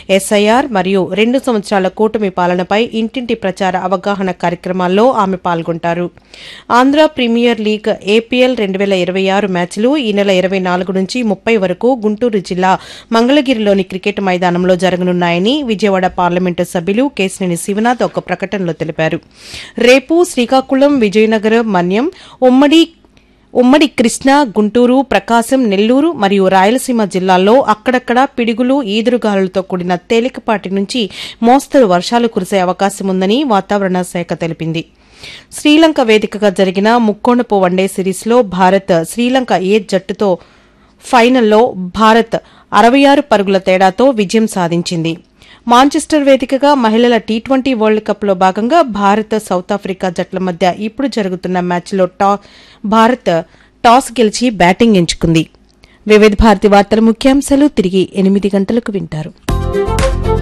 SIR మరియు రెండు సంవత్సరాల కూటమి పాలనపై ఇంటింటి ప్రచార అవగాహన కార్యక్రమాల్లో ఆమె పాల్గొంటారు ఆంధ్ర ప్రీమియర్ లీగ్ ఏపీఎల్ రెండు వేల ఇరవై ఆరు మ్యాచ్లు ఈ నెల ఇరవై నాలుగు నుంచి ముప్పై వరకు గుంటూరు జిల్లా మంగళగిరిలోని క్రికెట్ మైదానంలో జరగనున్నాయని విజయవాడ పార్లమెంటు సభ్యులు కేశినేని శివనాథ్ ఒక ప్రకటనలో తెలిపారు రేపు శ్రీకాకుళం విజయనగరం మన్యం ఉమ్మడి ఉమ్మడి కృష్ణా గుంటూరు ప్రకాశం నెల్లూరు మరియు రాయలసీమ జిల్లాల్లో అక్కడక్కడ పిడుగులు ఈదురుగాలులతో కూడిన తేలికపాటి నుంచి మోస్తరు వర్షాలు కురిసే అవకాశం ఉందని వాతావరణ శాఖ తెలిపింది శ్రీలంక వేదికగా జరిగిన ముక్కోణపు వన్డే సిరీస్లో భారత్ శ్రీలంక ఏ జట్టుతో ఫైనల్లో భారత్ అరవై ఆరు పరుగుల తేడాతో విజయం సాధించింది మాంచెస్టర్ వేదికగా మహిళల టీ ట్వంటీ వరల్డ్ కప్లో భాగంగా భారత్ సౌత్ ఆఫ్రికా జట్ల మధ్య ఇప్పుడు జరుగుతున్న మ్యాచ్లో టా భారత్ టాస్ గెలిచి బ్యాటింగ్ ఎంచుకుంది వివిధ భారతి వార్తల ముఖ్యాంశాలు తిరిగి ఎనిమిది గంటలకు వింటారు